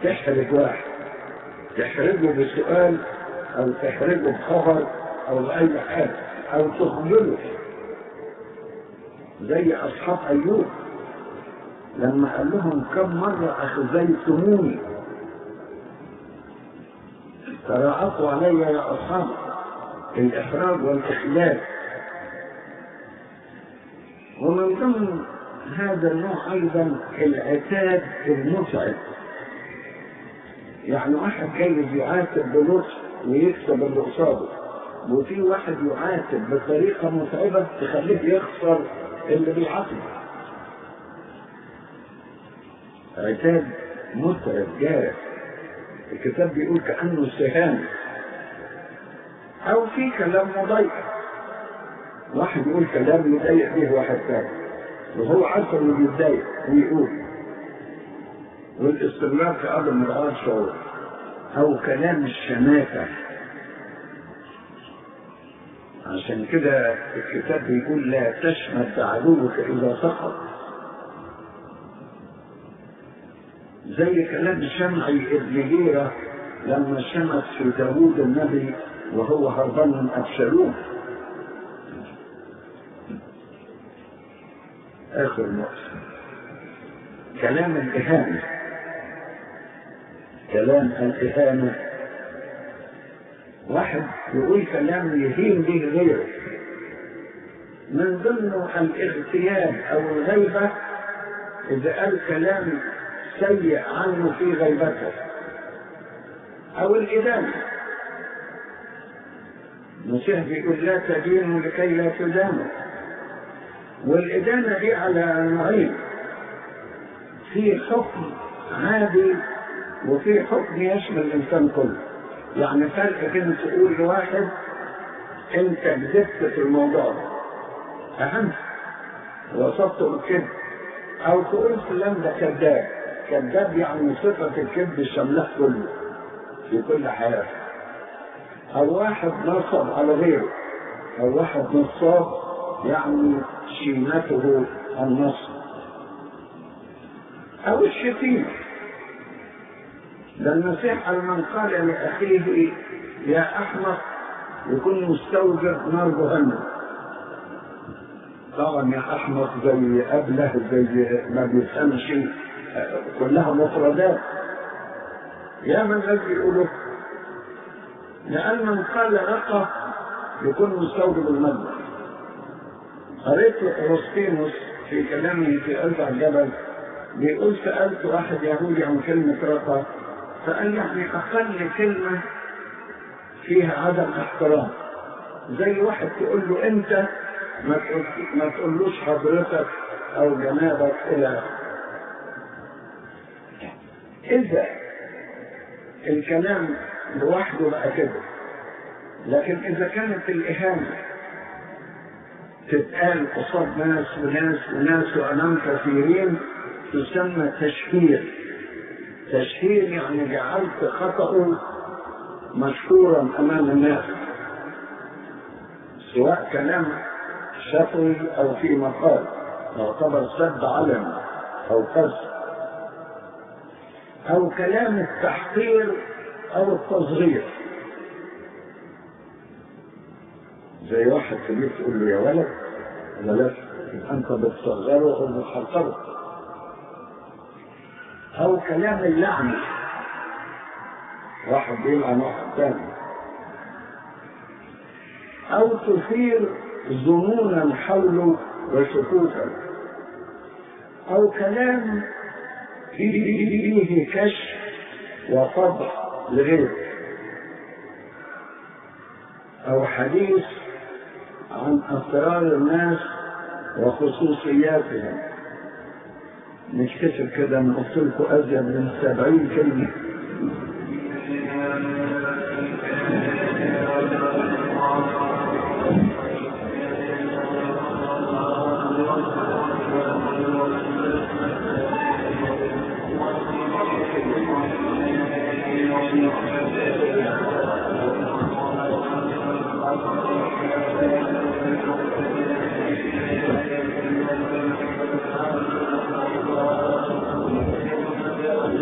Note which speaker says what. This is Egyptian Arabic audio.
Speaker 1: تحرج واحد تحرجه بسؤال او تحرجه بخبر او باي حاجه او تخجله زي اصحاب ايوب لما قال لهم كم مره اخزيتموني تراءقوا علي يا اصحاب الاحراج والاخلال ومن ضمن هذا النوع ايضا العتاب المتعب يعني واحد جاي يعاتب بلطف ويكسب اللي قصاده وفي واحد يعاتب بطريقه متعبه تخليه يخسر اللي بيعاتبه عتاب متعب جارح الكتاب بيقول كانه سهام او في كلام مضايق واحد يقول كلام يضايق به واحد ثاني وهو عارف انه بيتضايق ويقول والاستمرار في عدم مراعاة شعور او كلام الشماتة عشان كده الكتاب بيقول لا تشمت عدوك اذا سقط زي كلام شمعي ابن جيرة لما شمت في داوود النبي وهو هربان من ابشالوم اخر نقطة كلام الإهانة كلام الإهانة واحد يقول كلام يهين به غيره من ضمنه الاغتياب أو الغيبة إذا قال كلام سيء عنه في غيبته أو الإدانة المسيح بيقول لا تدينوا لكي لا تدانوا والإدانة دي على نوعين في حكم عادي وفي حكم يشمل الإنسان كله يعني فرق كده تقول لواحد أنت كذبت في الموضوع ده أهم وصفته بالكذب أو تقول فلان ده كذاب كذاب يعني صفة الكذب شملها كله في كل حياته أو واحد نصب على غيره أو واحد نصاب يعني شيمته النصب أو الشتيمة ده المسيح من قال لأخيه يا أحمق يكون مستوجب نار جهنم طبعا يا أحمق زي أبله زي ما بيفهمش كلها مفردات يا من الذي يقوله لأن من قال رقة يكون مستوجب المذبح قريت أغسطينوس في كلامه في أربع جبل بيقول سألت واحد يهودي عن كلمة رقة فقال يعني أقل كلمة فيها عدم احترام زي واحد تقول له أنت ما تقول ما تقولوش حضرتك أو جنابك إلى إذا الكلام لوحده بقى كده لكن إذا كانت الإهانة تتقال قصاد ناس وناس وناس وأمام كثيرين تسمى تشهير تشهير يعني جعلت خطأه مشهورا أمام الناس سواء كلام شفوي أو في مقال يعتبر سد علم أو قصد أو كلام التحقير أو التصغير زي واحد كبير تقول له يا ولد بلاش أنت بتصغره أو بتحقره أو كلام اللعنة واحد بيلعن واحد تاني أو تثير ظنونا حوله وشكوكا أو كلام فيه كشف وفضح لغيره أو حديث عن أسرار الناس وخصوصياتهم مش كتب كده انا قلت لكم ازيد من سبعين كلمه